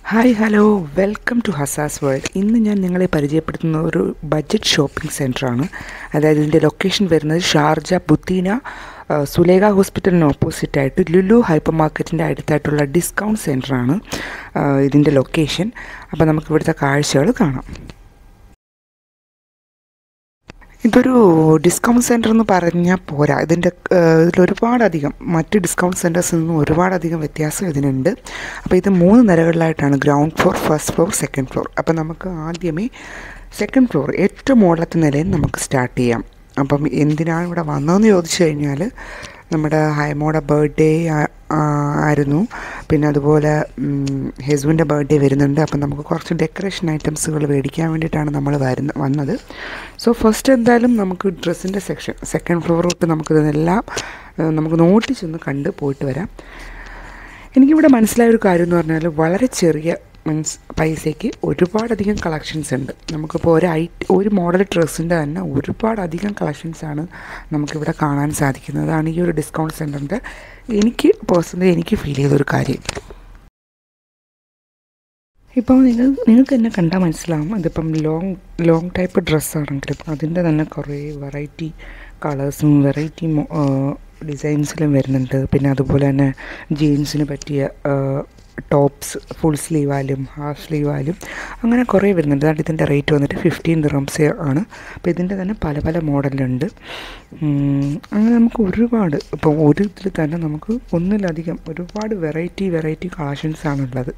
hi hello welcome to ഹസാസ് world ഇന്ന് ഞാൻ നിങ്ങളെ പരിചയപ്പെടുത്തുന്ന ഒരു ബഡ്ജറ്റ് ഷോപ്പിംഗ് സെൻറ്ററാണ് അതായത് ഇതിൻ്റെ ലൊക്കേഷൻ വരുന്നത് ഷാർജ ബുത്തീന ആ, സുലേഖ ഹോസ്പിറ്റലിന് ഓപ്പോസിറ്റായിട്ട് ലുലു ഹൈപ്പർ മാർക്കറ്റിൻ്റെ അടുത്തായിട്ടുള്ള ഡിസ്കൗണ്ട് സെൻറ്ററാണ് ആ, ഇതിൻ്റെ ലൊക്കേഷൻ അപ്പോൾ നമുക്ക് ഇവിടുത്തെ കാഴ്ചകൾ കാണാം ഇതൊരു ഡിസ്കൗണ്ട് സെൻറ്റർ എന്ന് പറഞ്ഞാൽ പോരാ ഇതിൻ്റെ ഇതിൽ ഒരുപാടധികം മറ്റ് ഡിസ്കൗണ്ട് സെൻറ്റേഴ്സിൽ നിന്നും ഒരുപാടധികം വ്യത്യാസം ഇതിനുണ്ട് അപ്പോൾ ഇത് മൂന്ന് നിലകളിലായിട്ടാണ് ground floor first floor second floor അപ്പോൾ നമുക്ക് ആദ്യമേ സെക്കൻഡ് ഫ്ലോർ ഏറ്റവും മുകളിലത്തെ നിലയിൽ നമുക്ക് സ്റ്റാർട്ട് ചെയ്യാം അപ്പം എന്തിനാണ് ഇവിടെ വന്നതെന്ന് ചോദിച്ചു കഴിഞ്ഞാൽ നമ്മുടെ ഹൈമോടെ ബർത്ത്ഡേ ആയിരുന്നു പിന്നെ അതുപോലെ ഹെസുവിൻ്റെ ബർത്ത്ഡേ വരുന്നുണ്ട് അപ്പം നമുക്ക് കുറച്ച് ഡെക്കറേഷൻ ഐറ്റംസുകൾ മേടിക്കാൻ വേണ്ടിയിട്ടാണ് നമ്മൾ വരുന്ന വന്നത് സോ ഫസ്റ്റ് എന്തായാലും നമുക്ക് ഡ്രസ്സിൻ്റെ സെക്ഷൻ സെക്കൻഡ് ഫ്ലോർ തൊട്ട് നമുക്കിതെല്ലാം ഏഹ്, നമുക്ക് നോട്ടി ചെന്ന് കണ്ട് പോയിട്ട് വരാം എനിക്കിവിടെ മനസ്സിലായ ഒരു കാര്യം എന്ന് പറഞ്ഞാൽ വളരെ ചെറിയ മീൻസ് പൈസയ്ക്ക് ഒരുപാടധികം കളക്ഷൻസ് ഉണ്ട് നമുക്കിപ്പോൾ ഒരു ഐ ഒരു മോഡൽ ഡ്രസ്സിൻ്റെ തന്നെ ഒരുപാടധികം കളക്ഷൻസാണ് നമുക്കിവിടെ കാണാൻ സാധിക്കുന്നത് അതാണ് ഈ ഒരു ഡിസ്കൗണ്ട് സെൻറ്ററിൻ്റെ എനിക്ക് പേഴ്സണലി എനിക്ക് ഫീൽ ചെയ്തൊരു കാര്യം ഇപ്പോൾ നിങ്ങൾ നിങ്ങൾക്ക് തന്നെ കണ്ടാൽ മനസ്സിലാവും അതിപ്പം ലോങ് ലോങ് ടൈപ്പ് ഡ്രസ്സാണെങ്കിലും അതിൻ്റെ തന്നെ കുറേ വെറൈറ്റി കളേഴ്സും വെറൈറ്റി ഡിസൈൻസിലും വരുന്നുണ്ട് പിന്നെ അതുപോലെ തന്നെ ജീൻസിന് പറ്റിയ ടോപ്സ് ഫുൾ സ്ലീവാലും ഹാഫ് സ്ലീവാലും അങ്ങനെ കുറേ വരുന്നുണ്ട് അതാണ്ട് ഇതിൻ്റെ റേറ്റ് വന്നിട്ട് ഫിഫ്റ്റീൻ ദിറംസ് ആണ് അപ്പോൾ ഇതിൻ്റെ തന്നെ പല പല മോഡലുണ്ട് ഉം, അങ്ങനെ നമുക്ക് ഒരുപാട് ഇപ്പോൾ ഒരു ഇതിൽ തന്നെ നമുക്ക് ഒന്നിലധികം ഒരുപാട് വെറൈറ്റി വെറൈറ്റി കളക്ഷൻസ് ആണുള്ളത്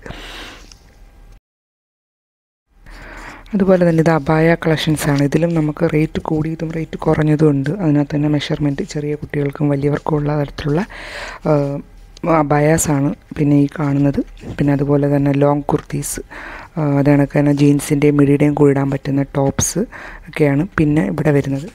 അതുപോലെ തന്നെ ഇത് അബായ കളക്ഷൻസ് ആണ് ഇതിലും നമുക്ക് റേറ്റ് കൂടിയതും റേറ്റ് കുറഞ്ഞതും ഉണ്ട് അതിനകത്ത് തന്നെ മെഷർമെൻറ്റ് ചെറിയ കുട്ടികൾക്കും വലിയവർക്കും ഉള്ള തരത്തിലുള്ള അബായാസ് ആണ് പിന്നെ ഈ കാണുന്നത് പിന്നെ അതുപോലെ തന്നെ ലോങ് കുർത്തീസ് അത് കണക്ക് തന്നെ ജീൻസിൻ്റെയും മിഡിയുടെയും കൂടി ഇടാൻ പറ്റുന്ന ടോപ്സ് ഒക്കെയാണ് പിന്നെ ഇവിടെ വരുന്നത്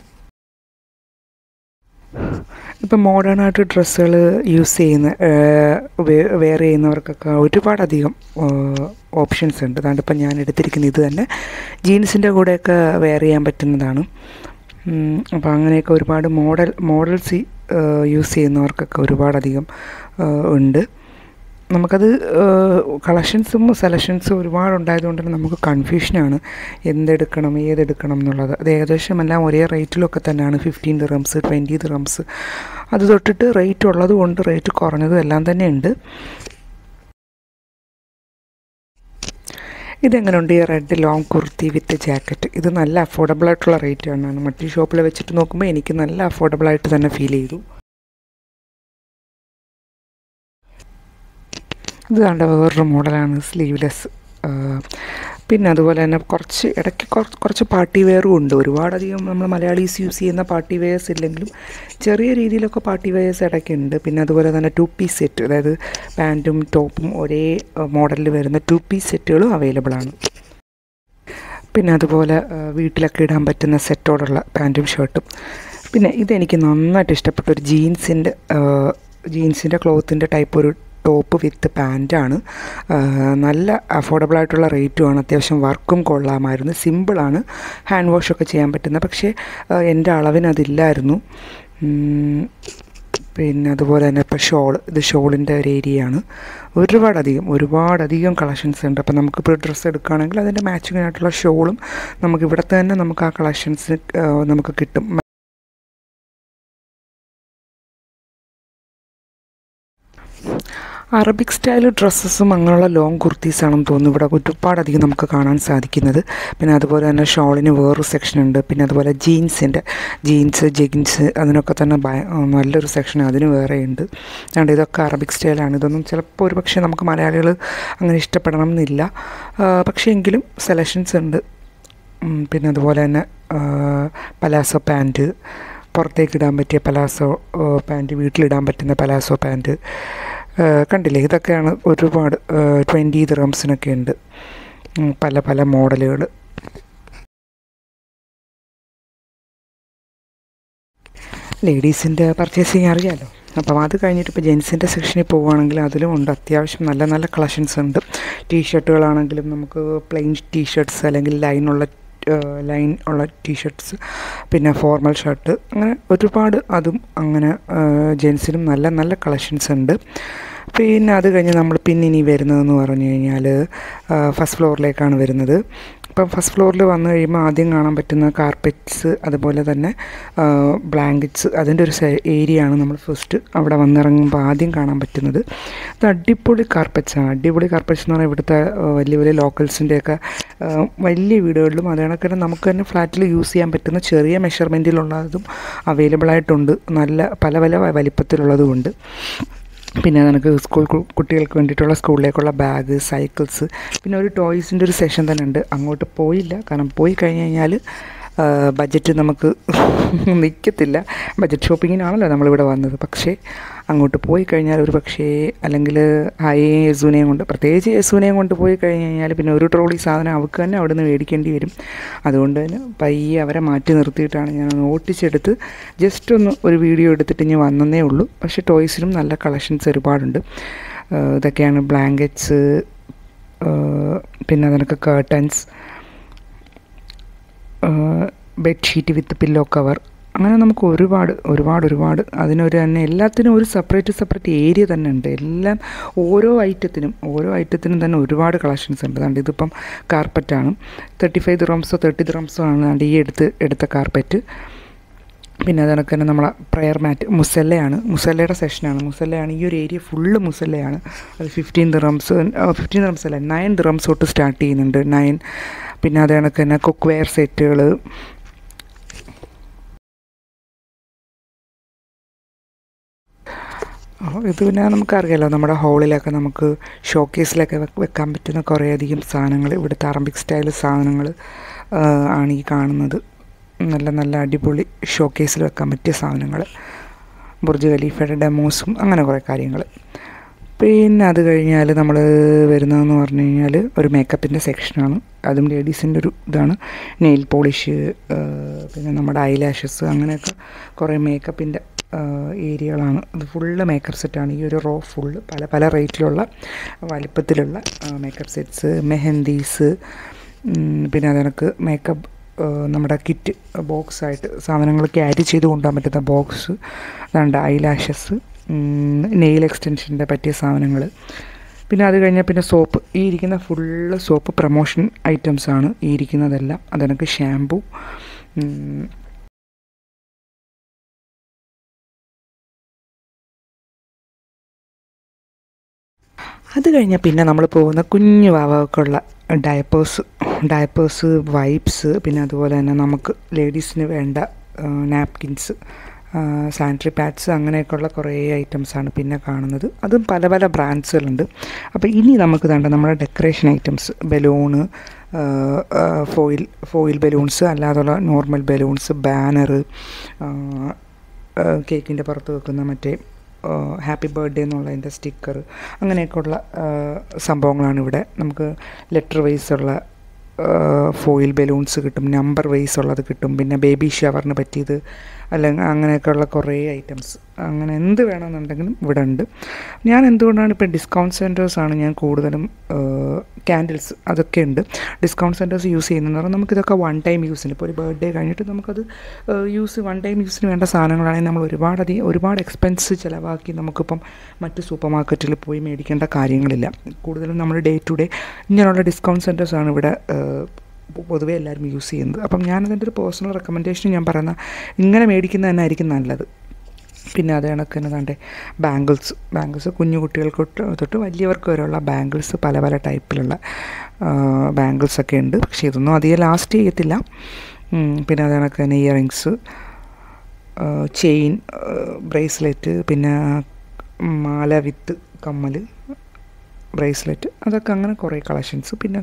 ഇപ്പം മോഡേൺ ആയിട്ട് ഡ്രസ്സുകൾ യൂസ് ചെയ്യുന്ന വെയർ ചെയ്യുന്നവർക്കൊക്കെ ഒരുപാടധികം ഓപ്ഷൻസ് ഉണ്ട് അതുകൊണ്ട് ഇപ്പം ഞാൻ എടുത്തിരിക്കുന്ന ഇത് തന്നെ ജീൻസിൻ്റെ കൂടെയൊക്കെ വെയർ ചെയ്യാൻ പറ്റുന്നതാണ് അപ്പോൾ അങ്ങനെയൊക്കെ ഒരുപാട് മോഡൽ മോഡൽസ് യൂസ് ചെയ്യുന്നവർക്കൊക്കെ ഒരുപാടധികം ആ, ഉണ്ട് നമുക്കത് കളക്ഷൻസും സെലക്ഷൻസും ഒരുപാടുണ്ടായതുകൊണ്ട് തന്നെ നമുക്ക് കൺഫ്യൂഷനാണ് എന്തെടുക്കണം ഏതെടുക്കണം എന്നുള്ളത് അത് ഏകദേശം എല്ലാം ഒരേ റേറ്റിലൊക്കെ തന്നെയാണ് ഫിഫ്റ്റീൻ ദിറംസ് ട്വൻറ്റി ദിറംസ് അത് തൊട്ടിട്ട് റേറ്റ് ഉള്ളതും ഉണ്ട് റേറ്റ് കുറഞ്ഞതും എല്ലാം തന്നെ ഉണ്ട് ഇതെങ്ങനെയുണ്ട് ഈ red long kurti with jacket ഇത് നല്ല അഫോർഡബിൾ ആയിട്ടുള്ള റേറ്റ് ആണ് മറ്റു ഷോപ്പിൽ വെച്ചിട്ട് നോക്കുമ്പോൾ എനിക്ക് നല്ല അഫോർഡബിൾ ആയിട്ട് തന്നെ ഫീൽ ചെയ്തു ഇത് കണ്ട വേറൊരു മോഡലാണ് സ്ലീവ്ലെസ് പിന്നെ അതുപോലെ തന്നെ കുറച്ച് ഇടയ്ക്ക് കുറച്ച് കുറച്ച് പാർട്ടി വെയറും ഉണ്ട് ഒരുപാടധികം നമ്മൾ മലയാളീസ് യൂസ് ചെയ്യുന്ന പാർട്ടി വെയേഴ്സ് ഇല്ലെങ്കിലും ചെറിയ രീതിയിലൊക്കെ പാർട്ടി വെയേഴ്സ് ഇടയ്ക്കുണ്ട് പിന്നെ അതുപോലെ തന്നെ ടു പീസ് സെറ്റ് അതായത് പാൻറ്റും ടോപ്പും ഒരേ മോഡലിൽ വരുന്ന ടു പീസ് സെറ്റുകളും അവൈലബിൾ ആണ് പിന്നെ അതുപോലെ ആ, വീട്ടിലൊക്കെ ഇടാൻ പറ്റുന്ന സെറ്റോടുള്ള പാൻറ്റും ഷർട്ടും പിന്നെ ഇതെനിക്ക് നന്നായിട്ട് ഇഷ്ടപ്പെട്ട ഒരു ജീൻസിൻ്റെ ജീൻസിൻ്റെ ക്ലോത്തിൻ്റെ ടൈപ്പ് ഒരു ടോപ്പ് വിത്ത് പാൻറ്റാണ് നല്ല അഫോർഡബിൾ ആയിട്ടുള്ള റേറ്റുമാണ് അത്യാവശ്യം വർക്കും കൊള്ളാമായിരുന്നു സിമ്പിളാണ് ഹാൻഡ് വാഷൊക്കെ ചെയ്യാൻ പറ്റുന്ന പക്ഷേ ആ, എൻ്റെ അളവിന് അതില്ലായിരുന്നു ഉം, പിന്നെ അതുപോലെ തന്നെ ഇപ്പോൾ ഷോൾ ഇത് ഷോളിൻ്റെ ഒരു ഏരിയയാണ് ഒരുപാടധികം ഒരുപാടധികം കളക്ഷൻസ് ഉണ്ട് അപ്പോൾ നമുക്കിപ്പോൾ ഡ്രസ്സ് എടുക്കുകയാണെങ്കിൽ അതിൻ്റെ മാച്ചിങ് ആയിട്ടുള്ള ഷോളും നമുക്ക് ഇവിടുത്തെ തന്നെ നമുക്ക് ആ കളക്ഷൻസ് നമുക്ക് കിട്ടും അറബിക് സ്റ്റൈൽ ഡ്രസ്സസും അങ്ങനെയുള്ള ലോങ് കുർത്തീസാണെന്ന് തോന്നുന്നു ഇവിടെ ഒരുപാടധികം നമുക്ക് കാണാൻ സാധിക്കുന്നത് പിന്നെ അതുപോലെ തന്നെ ഷോളിന് വേറൊരു സെക്ഷൻ ഉണ്ട് പിന്നെ അതുപോലെ ജീൻസിൻ്റെ ജീൻസ് ജെഗിൻസ് അതിനൊക്കെ തന്നെ ഭയ നല്ലൊരു സെക്ഷൻ അതിന് വേറെ ഉണ്ട് അതുകൊണ്ട് ഇതൊക്കെ അറബിക് സ്റ്റൈലാണ് ഇതൊന്നും ചിലപ്പോൾ ഒരു പക്ഷേ നമുക്ക് മലയാളികൾ അങ്ങനെ ഇഷ്ടപ്പെടണം എന്നില്ല ആ, പക്ഷേ എങ്കിലും സെലക്ഷൻസ് ഉണ്ട് ഉം, പിന്നെ അതുപോലെ തന്നെ പലാസോ പാൻറ്റ് പുറത്തേക്ക് ഇടാൻ പറ്റിയ പലാസോ പാൻറ്റ് വീട്ടിലിടാൻ പറ്റുന്ന പലാസോ പാൻറ്റ് കണ്ടില്ലേ ഇതൊക്കെയാണ് ഒരുപാട് ട്വൻറ്റി ദിറംസിനൊക്കെ ഉണ്ട് ഉം, പല പല മോഡലുകൾ ലേഡീസിൻ്റെ പർച്ചേസിങ് അറിയാലോ അപ്പം അത് കഴിഞ്ഞിട്ട് ഇപ്പോൾ ജെൻസിൻ്റെ സെക്ഷനിൽ പോവുകയാണെങ്കിൽ അതിലും ഉണ്ട് അത്യാവശ്യം നല്ല നല്ല കളക്ഷൻസ് ഉണ്ട് ടീ ഷർട്ടുകളാണെങ്കിലും നമുക്ക് പ്ലെയിൻ ടീ ഷർട്ട്സ് അല്ലെങ്കിൽ ലൈനുള്ള ലൈൻ ഉള്ള ടീഷർട്ട്സ് പിന്നെ ഫോർമൽ ഷർട്ട് അങ്ങനെ ഒരുപാട് അതും അങ്ങനെ ജെൻസിനും നല്ല നല്ല കളക്ഷൻസ് ഉണ്ട് പിന്നെ അത് കഴിഞ്ഞ് നമ്മൾ പിന്നെ ഇനി വരുന്നതെന്ന് പറഞ്ഞു കഴിഞ്ഞാൽ ഫസ്റ്റ് ഫ്ലോറിലേക്കാണ് വരുന്നത് ഇപ്പം ഫസ്റ്റ് ഫ്ലോറിൽ വന്നു കഴിയുമ്പോൾ ആദ്യം കാണാൻ പറ്റുന്ന കാർപ്പറ്റ്സ് അതുപോലെ തന്നെ ബ്ലാങ്കറ്റ്സ് അതിൻ്റെ ഒരു ഏരിയ ആണ് നമ്മൾ ഫസ്റ്റ് അവിടെ വന്നിറങ്ങുമ്പോൾ ആദ്യം കാണാൻ പറ്റുന്നത് ഇത് അടിപൊളി കാർപ്പറ്റ്സാണ് അടിപൊളി കാർപ്പറ്റ്സ് എന്ന് പറഞ്ഞാൽ ഇവിടുത്തെ വലിയ വലിയ ലോക്കൽസിൻ്റെയൊക്കെ വലിയ വീടുകളിലും അത് കണക്ക് നമുക്ക് തന്നെ ഫ്ലാറ്റിൽ യൂസ് ചെയ്യാൻ പറ്റുന്ന ചെറിയ മെഷർമെൻറ്റിലുള്ളതും അവൈലബിൾ ആയിട്ടുണ്ട് നല്ല പല പല വലിപ്പത്തിലുള്ളതുമുണ്ട് പിന്നെ നമുക്ക് സ്കൂൾ കുട്ടികൾക്ക് വേണ്ടിയിട്ടുള്ള സ്കൂളിലേക്കുള്ള ബാഗ് സൈക്കിൾസ് പിന്നെ ഒരു ടോയ്സിൻ്റെ ഒരു സെഷൻ തന്നെ ഉണ്ട് അങ്ങോട്ട് പോയില്ല കാരണം പോയി കഴിഞ്ഞ് കഴിഞ്ഞാൽ ബഡ്ജറ്റ് നമുക്ക് നിൽക്കത്തില്ല ബഡ്ജറ്റ് ഷോപ്പിങ്ങിനാണല്ലോ നമ്മളിവിടെ വന്നത് പക്ഷേ അങ്ങോട്ട് പോയി കഴിഞ്ഞാൽ ഒരു പക്ഷേ അല്ലെങ്കിൽ ഹായ് യസുവിനെയും കൊണ്ട് പ്രത്യേകിച്ച് യസുവിനെയും കൊണ്ട് പോയി കഴിഞ്ഞ് കഴിഞ്ഞാൽ പിന്നെ ഒരു ട്രോളി സാധനം അവർക്ക് തന്നെ അവിടെ നിന്ന് മേടിക്കേണ്ടി വരും അതുകൊണ്ട് തന്നെ പയ്യെ അവരെ മാറ്റി നിർത്തിയിട്ടാണ് ഞാൻ ഓട്ടിച്ചെടുത്ത് ജസ്റ്റ് ഒന്ന് ഒരു വീഡിയോ എടുത്തിട്ട് ഇനി വന്നതേ ഉള്ളൂ പക്ഷേ ടോയ്സിനും നല്ല കളക്ഷൻസ് ഒരുപാടുണ്ട് ഇതൊക്കെയാണ് ബ്ലാങ്കറ്റ്സ് പിന്നെ അതിനൊക്കെ curtains bedsheet with pillow cover അങ്ങനെ നമുക്ക് ഒരുപാട് ഒരുപാട് ഒരുപാട് അതിനൊരു തന്നെ എല്ലാത്തിനും ഒരു സെപ്പറേറ്റ് സെപ്പറേറ്റ് ഏരിയ തന്നെ ഉണ്ട് എല്ലാം ഓരോ ഐറ്റത്തിനും ഓരോ ഐറ്റത്തിനും തന്നെ ഒരുപാട് കളക്ഷൻസ് ഉണ്ട് അതുകൊണ്ട് ഇതിപ്പം കാർപ്പറ്റാണ് തേർട്ടി ഫൈവ് ദിറംസോ തേർട്ടി ദിറംസോ ആണ് അതുകൊണ്ട് ഈ എടുത്ത് എടുത്ത കാർപ്പറ്റ് പിന്നെ അതിനൊക്കെ തന്നെ നമ്മളെ പ്രെയർ മാറ്റ് മുസല്ലയാണ് മുസല്ലയുടെ സെഷനാണ് മുസല്ലയാണ് ഈ ഒരു ഏരിയ ഫുള്ള് മുസല്ലയാണ് അത് ഫിഫ്റ്റീൻ ദിറംസ് ഫിഫ്റ്റീൻ ദിറംസ് അല്ല നയൻ ദിറംസ് തൊട്ട് സ്റ്റാർട്ട് ചെയ്യുന്നുണ്ട് നയൻ പിന്നെ അത് കണക്ക് തന്നെ കുക്ക് വെയർ സെറ്റുകൾ ഇത് പിന്നെ നമുക്കറിയാലോ നമ്മുടെ ഹോളിലൊക്കെ നമുക്ക് ഷോക്കേസിലൊക്കെ വെക്കാൻ പറ്റുന്ന കുറേയധികം സാധനങ്ങൾ ഇവിടുത്തെ അറബിക് സ്റ്റൈൽ സാധനങ്ങൾ ആണ് ഈ കാണുന്നത് നല്ല നല്ല അടിപൊളി ഷോക്കേസിൽ വെക്കാൻ പറ്റിയ സാധനങ്ങൾ ബുർജ് ഖലീഫയുടെ ഡെമോസും അങ്ങനെ കുറേ കാര്യങ്ങൾ പിന്നെ അത് കഴിഞ്ഞാൽ നമ്മൾ വരുന്നതെന്ന് പറഞ്ഞു കഴിഞ്ഞാൽ ഒരു മേക്കപ്പിൻ്റെ സെക്ഷനാണ് അതും ലേഡീസിൻ്റെ ഒരു ഇതാണ് നെയിൽ പോളിഷ് പിന്നെ നമ്മുടെ ഐലാഷസ് അങ്ങനെയൊക്കെ കുറേ മേക്കപ്പിൻ്റെ ഏരിയകളാണ് ഇത് ഫുള്ള് മേക്കപ്പ് സെറ്റാണ് ഈ ഒരു റോ ഫുള്ള് പല പല റേറ്റിലുള്ള വലിപ്പത്തിലുള്ള മേക്കപ്പ് സെറ്റ്സ് മെഹന്തീസ് പിന്നെ അതിനൊക്കെ മേക്കപ്പ് നമ്മുടെ കിറ്റ് ബോക്സായിട്ട് സാധനങ്ങൾ ക്യാരി ചെയ്ത് കൊണ്ടുപോകാൻ പറ്റുന്ന ബോക്സ് അതുണ്ട് ഐലാഷസ് നെയിൽ എക്സ്റ്റൻഷൻ്റെ പറ്റിയ സാധനങ്ങൾ പിന്നെ അത് കഴിഞ്ഞാൽ പിന്നെ സോപ്പ് ഈ ഇരിക്കുന്ന ഫുള്ള് സോപ്പ് പ്രൊമോഷൻ ഐറ്റംസ് ആണ് ഈ ഇരിക്കുന്നതെല്ലാം അതെനിക്ക് ഷാമ്പു അത് കഴിഞ്ഞാൽ പിന്നെ നമ്മൾ പോകുന്ന കുഞ്ഞു വാവകൾക്കുള്ള ഡയപ്പേഴ്സ് ഡയപ്പേഴ്സ് വൈപ്സ് പിന്നെ അതുപോലെ തന്നെ നമുക്ക് ലേഡീസിന് വേണ്ട നാപ്കിൻസ് സാനിറ്ററി പാഡ്സ് അങ്ങനെയൊക്കെയുള്ള കുറേ ഐറ്റംസാണ് പിന്നെ കാണുന്നത് അതും പല പല ബ്രാൻഡ്സുകളുണ്ട് അപ്പോൾ ഇനി നമുക്ക് വേണ്ട നമ്മുടെ decoration items balloon foil foil balloons അല്ലാതുള്ള നോർമൽ ബലൂൺസ് ബാനർ കേക്കിൻ്റെ പുറത്ത് വെക്കുന്ന മറ്റേ ഹാപ്പി ബർത്ത്ഡേ എന്നുള്ളതിൻ്റെ സ്റ്റിക്കർ അങ്ങനെയൊക്കെയുള്ള സംഭവങ്ങളാണ് ഇവിടെ നമുക്ക് ലെറ്റർ വൈസ് ഉള്ള ഫോയിൽ ബലൂൺസ് കിട്ടും നമ്പർ വൈസ് ഉള്ളത് കിട്ടും പിന്നെ ബേബി ഷവറിന് പറ്റിയത് അല്ലെങ്കിൽ അങ്ങനെയൊക്കെയുള്ള കുറേ ഐറ്റംസ് അങ്ങനെ എന്ത് വേണമെന്നുണ്ടെങ്കിലും ഇവിടെ ഉണ്ട് ഞാൻ എന്തുകൊണ്ടാണ് ഇപ്പോൾ ഡിസ്കൗണ്ട് സെൻറ്റേഴ്സാണ് ഞാൻ കൂടുതലും ക്യാൻഡിൽസ് അതൊക്കെ ഉണ്ട് ഡിസ്കൗണ്ട് സെൻറ്റേഴ്സ് യൂസ് ചെയ്യുന്നതെന്ന് പറഞ്ഞാൽ നമുക്കിതൊക്കെ വൺ ടൈം യൂസിന് ഇപ്പോൾ ഒരു ബർത്ത്ഡേ കഴിഞ്ഞിട്ട് നമുക്കത് യൂസ് വൺ ടൈം യൂസിന് വേണ്ട സാധനങ്ങളാണെങ്കിൽ നമ്മൾ ഒരുപാട് അധികം ഒരുപാട് എക്സ്പെൻസ് ചിലവാക്കി നമുക്കിപ്പം മറ്റ് സൂപ്പർ മാർക്കറ്റിൽ പോയി മേടിക്കേണ്ട കാര്യങ്ങളില്ല കൂടുതലും നമ്മൾ ഡേ ടു ഡേ ഇങ്ങനെയുള്ള ഡിസ്കൗണ്ട് സെൻറ്റേഴ്സാണ് ഇവിടെ പൊതുവേ എല്ലാവരും യൂസ് ചെയ്യുന്നത് അപ്പം ഞാനതിൻ്റെ ഒരു പേഴ്സണൽ റെക്കമെൻഡേഷൻ ഞാൻ പറയുന്ന ഇങ്ങനെ മേടിക്കുന്നത് തന്നെ ആയിരിക്കും നല്ലത് പിന്നെ അത് കണക്ക് തന്നെ താണ്ടെ ബാംഗിൾസ് ബാംഗിൾസ് കുഞ്ഞു കുട്ടികൾക്ക് തൊട്ട് വലിയവർക്ക് വരെയുള്ള ബാംഗിൾസ് പല പല ടൈപ്പിലുള്ള ബാംഗിൾസ് ഒക്കെ ഉണ്ട് പക്ഷേ ഇതൊന്നും അധികം ലാസ്റ്റ് ചെയ്യത്തില്ല പിന്നെ അത് കണക്ക് തന്നെ ഇയറിങ്സ് ചെയിൻ ബ്രേസ്ലെറ്റ് പിന്നെ മാല വിത്ത് കമ്മൽ ബ്രേസ്ലെറ്റ് അതൊക്കെ അങ്ങനെ കുറേ കളക്ഷൻസ് പിന്നെ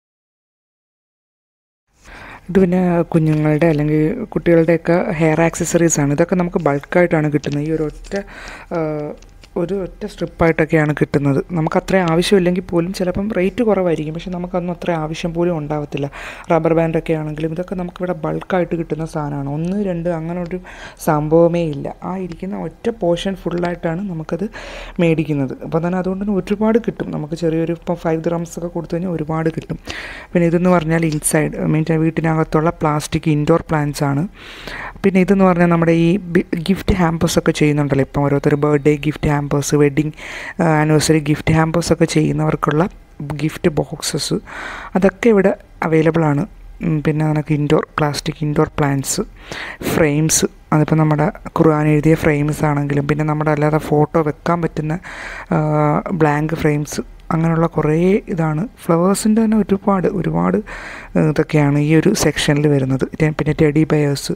ഇത് പിന്നെ കുഞ്ഞുങ്ങളുടെ അല്ലെങ്കിൽ കുട്ടികളുടെയൊക്കെ ഹെയർ ആക്സസറീസ് ആണ് ഇതൊക്കെ നമുക്ക് ബൾക്കായിട്ടാണ് കിട്ടുന്നത് ഈ ഒരു ഒറ്റ ഒരു ഒറ്റ സ്ട്രിപ്പായിട്ടൊക്കെയാണ് കിട്ടുന്നത് നമുക്ക് അത്രയും ആവശ്യമില്ലെങ്കിൽ പോലും ചിലപ്പം റേറ്റ് കുറവായിരിക്കും പക്ഷെ നമുക്കതൊന്നും അത്ര ആവശ്യം പോലും ഉണ്ടാവത്തില്ല റബ്ബർ ബാൻഡൊക്കെ ആണെങ്കിലും ഇതൊക്കെ നമുക്കിവിടെ ബൾക്കായിട്ട് കിട്ടുന്ന സാധനമാണ് ഒന്ന് രണ്ട് അങ്ങനെ ഒരു സംഭവമേ ഇല്ല ആ ഇരിക്കുന്ന ഒറ്റ പോർഷൻ ഫുള്ളായിട്ടാണ് നമുക്കത് മേടിക്കുന്നത് അപ്പോൾ തന്നെ അതുകൊണ്ട് തന്നെ ഒരുപാട് കിട്ടും നമുക്ക് ചെറിയൊരു ഇപ്പം ഫൈവ് ഗ്രാംസ് ഒക്കെ കൊടുത്തു കഴിഞ്ഞാൽ ഒരുപാട് കിട്ടും പിന്നെ ഇതെന്ന് പറഞ്ഞാൽ ഇൻസൈഡ് മീൻസ് വീട്ടിനകത്തുള്ള പ്ലാസ്റ്റിക് ഇൻഡോർ പ്ലാന്റ്സ് ആണ് പിന്നെ ഇതെന്ന് പറഞ്ഞാൽ നമ്മുടെ ഈ ഗിഫ്റ്റ് ഹാമ്പേഴ്സ് ഒക്കെ ചെയ്യുന്നുണ്ടല്ലോ ഇപ്പം ഓരോരുത്തർ birthday gift hampers wedding anniversary gift hampers ഒക്കെ ചെയ്യുന്നവർക്കുള്ള ഗിഫ്റ്റ് ബോക്സസ് അതൊക്കെ ഇവിടെ അവൈലബിൾ ആണ് ഉം, പിന്നെ നമുക്ക് indoor plastic indoor plants frames അതിപ്പോൾ നമ്മുടെ ഖുർആൻ എഴുതിയ ഫ്രെയിംസ് ആണെങ്കിലും പിന്നെ നമ്മുടെ അല്ലാതെ ഫോട്ടോ വെക്കാൻ പറ്റുന്ന ബ്ലാങ്ക് ഫ്രെയിംസ് അങ്ങനെയുള്ള കുറേ ഇതാണ് ഫ്ലവേഴ്സിൻ്റെ തന്നെ ഒരുപാട് ഒരുപാട് ഏഹ്, ഇതൊക്കെയാണ് ഈ ഒരു സെക്ഷനിൽ വരുന്നത് ടെ- പിന്നെ ടെഡി ബയേഴ്സ്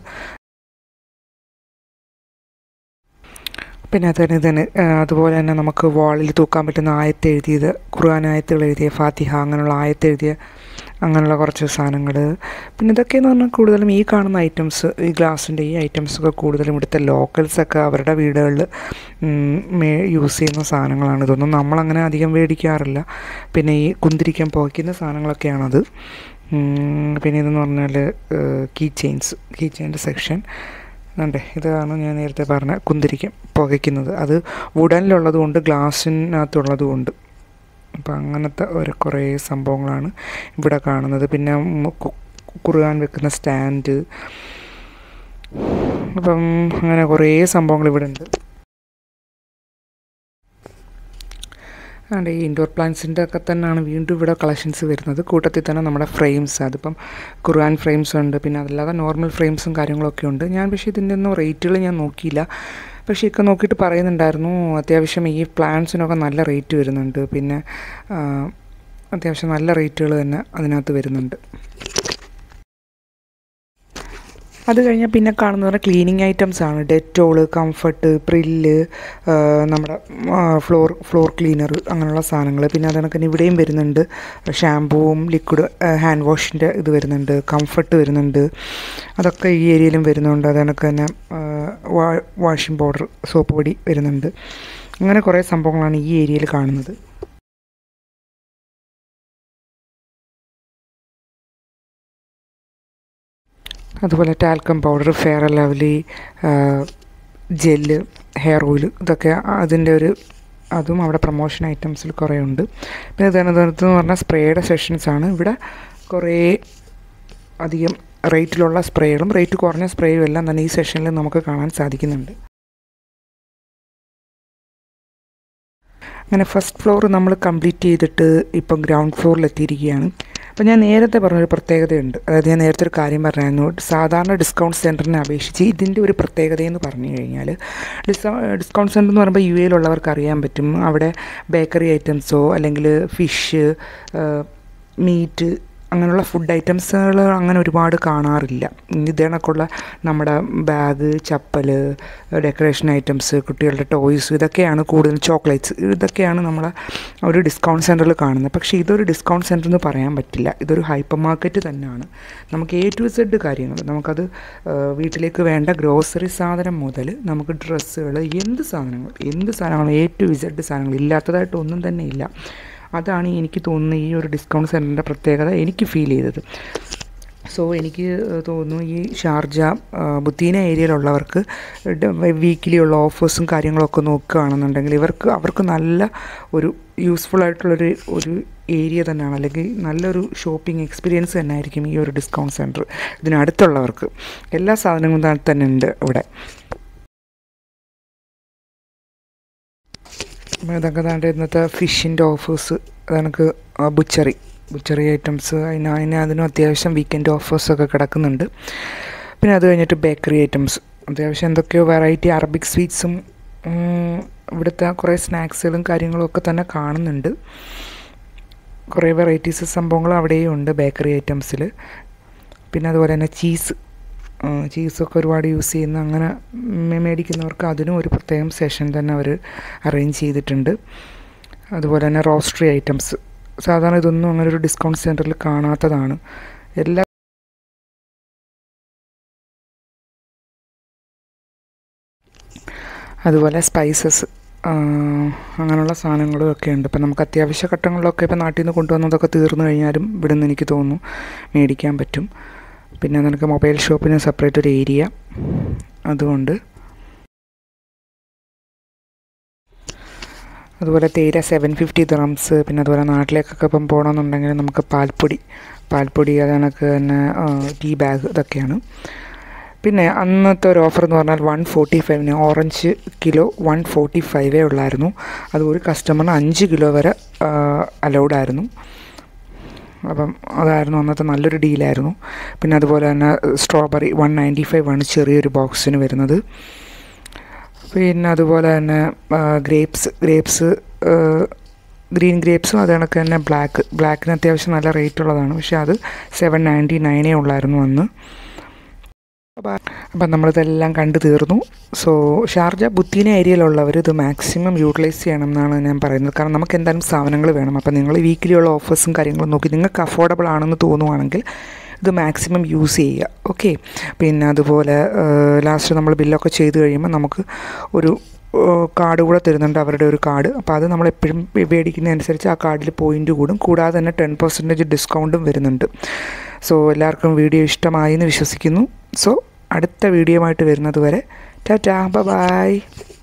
പിന്നെ അത് തന്നെ തന്നെ അതുപോലെ തന്നെ നമുക്ക് വാളിൽ തൂക്കാൻ പറ്റുന്ന ആയത്ത് എഴുതിയത് ഖുർആൻ ആയത്തുകൾ എഴുതിയ ഫാത്തിഹ അങ്ങനെയുള്ള ആയത്ത് എഴുതിയ അങ്ങനെയുള്ള കുറച്ച് സാധനങ്ങൾ പിന്നെ ഇതൊക്കെയെന്ന് പറഞ്ഞാൽ കൂടുതലും ഈ കാണുന്ന ഐറ്റംസ് ഈ ഗ്ലാസിൻ്റെ ഈ ഐറ്റംസൊക്കെ കൂടുതലും ഇവിടുത്തെ ലോക്കൽസൊക്കെ അവരുടെ വീടുകളിൽ യൂസ് ചെയ്യുന്ന സാധനങ്ങളാണ് ഇതൊന്നും നമ്മളങ്ങനെ അധികം മേടിക്കാറില്ല പിന്നെ ഈ കുന്തിരിക്കാൻ പുകയ്ക്കുന്ന സാധനങ്ങളൊക്കെയാണത് ഉം, പിന്നെ ഇതെന്ന് പറഞ്ഞാൽ കീ ചെയിൻസ് കീ ചെയിൻ്റെ സെക്ഷൻ അതെ ഇതാണ് ഞാൻ നേരത്തെ പറഞ്ഞ കുന്തിരിക്കം പുകയ്ക്കുന്നത് അത് വുഡനിലുള്ളത് കൊണ്ട് ഗ്ലാസ്സിനകത്തുള്ളത് കൊണ്ട് അപ്പം അങ്ങനത്തെ ഒരു കുറേ സംഭവങ്ങളാണ് ഇവിടെ കാണുന്നത് പിന്നെ ഉം കു- ഖുർആൻ വെക്കുന്ന സ്റ്റാൻഡ് അപ്പം അങ്ങനെ കുറേ സംഭവങ്ങൾ ഇവിടെ ഉണ്ട് അതുകൊണ്ട് ഈ ഇൻഡോർ പ്ലാന്റ്സിൻ്റെ ഒക്കെ തന്നെയാണ് വീണ്ടും ഇവിടെ കളക്ഷൻസ് വരുന്നത് കൂട്ടത്തിൽ തന്നെ നമ്മുടെ ഫ്രെയിംസ് അതിപ്പം ഖുർആൻ ഫ്രെയിംസ് ഉണ്ട് പിന്നെ അതല്ലാതെ നോർമൽ ഫ്രെയിംസും കാര്യങ്ങളൊക്കെ ഉണ്ട് ഞാൻ പക്ഷേ ഇതിൻ്റെ ഒന്നും റേറ്റുകൾ ഞാൻ നോക്കിയില്ല പക്ഷേ ഇക്കെ നോക്കിയിട്ട് പറയുന്നുണ്ടായിരുന്നു അത്യാവശ്യം ഈ പ്ലാന്റ്സിനൊക്കെ നല്ല റേറ്റ് വരുന്നുണ്ട് പിന്നെ ആ, അത്യാവശ്യം നല്ല റേറ്റുകൾ തന്നെ അതിനകത്ത് വരുന്നുണ്ട് അത് കഴിഞ്ഞാൽ പിന്നെ കാണുന്ന പറഞ്ഞാൽ ക്ലീനിങ് ഐറ്റംസ് ആണ് ഡെറ്റോള് കംഫർട്ട് പ്രില്ല് നമ്മുടെ ഫ്ലോർ ഫ്ലോർ ക്ലീനർ അങ്ങനെയുള്ള സാധനങ്ങൾ പിന്നെ അത് കണക്കിന് ഇവിടെയും വരുന്നുണ്ട് ഷാമ്പൂവും ലിക്വിഡ് ഹാൻഡ് വാഷിൻ്റെ ഇത് വരുന്നുണ്ട് കംഫർട്ട് വരുന്നുണ്ട് അതൊക്കെ ഈ ഏരിയയിലും വരുന്നുണ്ട് അത് കണക്ക് തന്നെ വാഷിംഗ് പൗഡർ സോപ്പ് പൊടി വരുന്നുണ്ട് അങ്ങനെ കുറേ സംഭവങ്ങളാണ് ഈ ഏരിയയിൽ കാണുന്നത് അതുപോലെ talcum powder fair lovely gel hair oil ഇതൊക്കെ അതിൻ്റെ ഒരു അതും അവിടെ പ്രൊമോഷൻ ഐറ്റംസിൽ കുറേ ഉണ്ട് പിന്നെ ധനധനത്ത് എന്ന് പറഞ്ഞാൽ സ്പ്രേയുടെ സെഷൻസ് ആണ് ഇവിടെ കുറേ അധികം റേറ്റിലുള്ള സ്പ്രേകളും റേറ്റ് കുറഞ്ഞ സ്പ്രേയും എല്ലാം തന്നെ ഈ സെഷനിൽ നമുക്ക് കാണാൻ സാധിക്കുന്നുണ്ട് അങ്ങനെ ഫസ്റ്റ് ഫ്ലോർ നമ്മൾ കംപ്ലീറ്റ് ചെയ്തിട്ട് ഇപ്പം ഗ്രൗണ്ട് ഫ്ലോറിൽ എത്തിയിരിക്കുകയാണ് അപ്പോൾ ഞാൻ നേരത്തെ പറഞ്ഞൊരു പ്രത്യേകതയുണ്ട് അതായത് ഞാൻ നേരത്തെ ഒരു കാര്യം പറഞ്ഞായിരുന്നു സാധാരണ ഡിസ്കൗണ്ട് സെൻറ്ററിനെ അപേക്ഷിച്ച് ഇതിൻ്റെ ഒരു പ്രത്യേകതയെന്ന് പറഞ്ഞു കഴിഞ്ഞാൽ ഡിസ്കൗ ഡിസ്കൗണ്ട് സെൻറ്റർ എന്ന് പറയുമ്പോൾ യു എയിലുള്ളവർക്ക് അറിയാൻ പറ്റും അവിടെ ബേക്കറി ഐറ്റംസോ അല്ലെങ്കിൽ ഫിഷ് മീറ്റ് അങ്ങനെയുള്ള ഫുഡ് ഐറ്റംസുകൾ അങ്ങനെ ഒരുപാട് കാണാറില്ല ഇതേണക്കുള്ള നമ്മുടെ ബാഗ് ചപ്പൽ ഡെക്കറേഷൻ ഐറ്റംസ് കുട്ടികളുടെ ടോയ്സ് ഇതൊക്കെയാണ് കൂടുതൽ ചോക്ലേറ്റ്സ് ഇതൊക്കെയാണ് നമ്മൾ ഒരു ഡിസ്കൗണ്ട് സെൻറ്ററിൽ കാണുന്നത് പക്ഷേ ഇതൊരു ഡിസ്കൗണ്ട് സെൻറ്റർ എന്ന് പറയാൻ പറ്റില്ല ഇതൊരു ഹൈപ്പർ മാർക്കറ്റ് തന്നെയാണ് നമുക്ക് എ ടു സെഡ് കാര്യങ്ങൾ നമുക്കത് ആ, വീട്ടിലേക്ക് വേണ്ട ഗ്രോസറി സാധനം മുതൽ നമുക്ക് ഡ്രസ്സുകൾ എന്ത് സാധനങ്ങൾ എന്ത് സാധനങ്ങളും എ ടു ഇസഡ് സാധനങ്ങൾ ഇല്ലാത്തതായിട്ട് ഒന്നും തന്നെ ഇല്ല അതാണ് എനിക്ക് തോന്നുന്ന ഈ ഒരു ഡിസ്കൗണ്ട് സെൻറ്ററിൻ്റെ പ്രത്യേകത എനിക്ക് ഫീൽ ചെയ്തത് സോ എനിക്ക് തോന്നുന്നു ഈ ഷാർജ ആ, ബുത്തീന ഏരിയയിലുള്ളവർക്ക് വീക്കിലി ഉള്ള ഓഫേഴ്സും കാര്യങ്ങളൊക്കെ നോക്കുകയാണെന്നുണ്ടെങ്കിൽ ഇവർക്ക് അവർക്ക് നല്ല ഒരു യൂസ്ഫുൾ ആയിട്ടുള്ളൊരു ഒരു ഏരിയ തന്നെയാണ് അല്ലെങ്കിൽ നല്ലൊരു ഷോപ്പിംഗ് എക്സ്പീരിയൻസ് തന്നെ ആയിരിക്കും ഈ ഒരു ഡിസ്കൗണ്ട് സെൻറ്റർ ഇതിനടുത്തുള്ളവർക്ക് എല്ലാ സാധനങ്ങളും ത- തന്നെ ഉണ്ട് ഇവിടെ അപ്പോൾ ഇതൊക്കെ താണ്ട് ഇന്നത്തെ ഫിഷിൻ്റെ ഓഫേഴ്സ് അതെനിക്ക് ബുച്ചറി ബുച്ചറി ഐറ്റംസ് അതിന് അതിന് അതിനും അത്യാവശ്യം വീക്കെൻഡ് ഓഫേഴ്സൊക്കെ കിടക്കുന്നുണ്ട് പിന്നെ അത് കഴിഞ്ഞിട്ട് ബേക്കറി ഐറ്റംസ് അത്യാവശ്യം എന്തൊക്കെയോ വെറൈറ്റി അറബിക് സ്വീറ്റ്സും ഇവിടുത്തെ കുറേ സ്നാക്സുകളും കാര്യങ്ങളും ഒക്കെ തന്നെ കാണുന്നുണ്ട് കുറേ വെറൈറ്റീസ് സംഭവങ്ങളും അവിടെയും ഉണ്ട് ബേക്കറി ഐറ്റംസിൽ പിന്നെ അതുപോലെ തന്നെ ചീസ് ചീസൊക്കെ ഒരുപാട് യൂസ് ചെയ്യുന്ന അങ്ങനെ മേ- മേടിക്കുന്നവർക്ക് അതിനും ഒരു പ്രത്യേകം സെഷൻ തന്നെ അവർ അറേഞ്ച് ചെയ്തിട്ടുണ്ട് അതുപോലെ തന്നെ റോസ്റ്ററി ഐറ്റംസ് സാധാരണ ഇതൊന്നും അങ്ങനെ ഒരു ഡിസ്കൗണ്ട് സെൻറ്ററിൽ കാണാത്തതാണ് എല്ലാ അതുപോലെ സ്പൈസസ് അങ്ങനെയുള്ള സാധനങ്ങളും ഒക്കെ ഉണ്ട് ഇപ്പം നമുക്ക് അത്യാവശ്യ ഘട്ടങ്ങളിലൊക്കെ ഇപ്പം നാട്ടിൽ നിന്ന് കൊണ്ടുവന്നതൊക്കെ തീർന്നു കഴിഞ്ഞാലും ഇവിടെ നിന്ന് എനിക്ക് തോന്നുന്നു മേടിക്കാൻ പറ്റും പിന്നെ നിനക്ക് മൊബൈൽ ഷോപ്പിന് സെപ്പറേറ്റ് ഒരു ഏരിയ അതുകൊണ്ട് അതുപോലെ തേയില സെവൻ ഫിഫ്റ്റി ദ്രംസ് പിന്നെ അതുപോലെ നാട്ടിലേക്കൊക്കെ ഇപ്പം പോകണമെന്നുണ്ടെങ്കിൽ നമുക്ക് പാൽപ്പൊടി പാൽപ്പൊടി അത് കണക്ക് തന്നെ ടീ ബാഗ് ഇതൊക്കെയാണ് പിന്നെ അന്നത്തെ ഒരു ഓഫർ എന്ന് പറഞ്ഞാൽ വൺ ഫോർട്ടി ഫൈവിന് ഓറഞ്ച് കിലോ വൺ ഫോർട്ടി ഫൈവേ ഉള്ളായിരുന്നു അത് ഒരു കസ്റ്റമറിന് അഞ്ച് കിലോ വരെ അലൗഡ് ആയിരുന്നു അപ്പം അതായിരുന്നു അന്നത്തെ നല്ലൊരു ഡീലായിരുന്നു പിന്നെ അതുപോലെ തന്നെ സ്ട്രോബെറി വൺ നയൻറ്റി ഫൈവ് ആണ് ചെറിയൊരു ബോക്സിന് വരുന്നത് പിന്നെ അതുപോലെ തന്നെ ഗ്രേപ്സ് ഗ്രേപ്സ് ഗ്രീൻ ഗ്രേപ്സും അത് കണക്ക് തന്നെ ബ്ലാക്ക് ബ്ലാക്കിന് അത്യാവശ്യം നല്ല റേറ്റ് ഉള്ളതാണ് പക്ഷേ അത് സെവൻ നയൻറ്റി നയനേ ഉള്ളായിരുന്നു അന്ന് അപ്പം നമ്മളിതെല്ലാം കണ്ടു തീർന്നു സോ ഷാർജ ബുത്തീന ഏരിയയിലുള്ളവർ ഇത് മാക്സിമം യൂട്ടിലൈസ് ചെയ്യണം എന്നാണ് ഞാൻ പറയുന്നത് കാരണം നമുക്ക് എന്തായാലും സാധനങ്ങൾ വേണം അപ്പം നിങ്ങൾ വീക്കിലി ഉള്ള ഓഫേഴ്സും കാര്യങ്ങളും നോക്കി നിങ്ങൾക്ക് അഫോർഡബിൾ ആണെന്ന് തോന്നുവാണെങ്കിൽ ഇത് മാക്സിമം യൂസ് ചെയ്യുക ഓക്കെ പിന്നെ അതുപോലെ ലാസ്റ്റ് നമ്മൾ ബില്ലൊക്കെ ചെയ്ത് കഴിയുമ്പോൾ നമുക്ക് ഒരു കാർഡ് കൂടെ തരുന്നുണ്ട് അവരുടെ ഒരു കാർഡ് അപ്പോൾ അത് നമ്മൾ എപ്പോഴും മേടിക്കുന്നതനുസരിച്ച് ആ കാർഡിൽ പോയിൻ്റ് കൂടും കൂടാതെ തന്നെ ടെൻ പെർസെൻറ്റേജ് ഡിസ്കൗണ്ടും വരുന്നുണ്ട് സോ എല്ലാവർക്കും വീഡിയോ ഇഷ്ടമായി എന്ന് വിശ്വസിക്കുന്നു സോ അടുത്ത വീഡിയോ ആയിട്ട് വരുന്നത് വരെ ടാറ്റാ ബൈ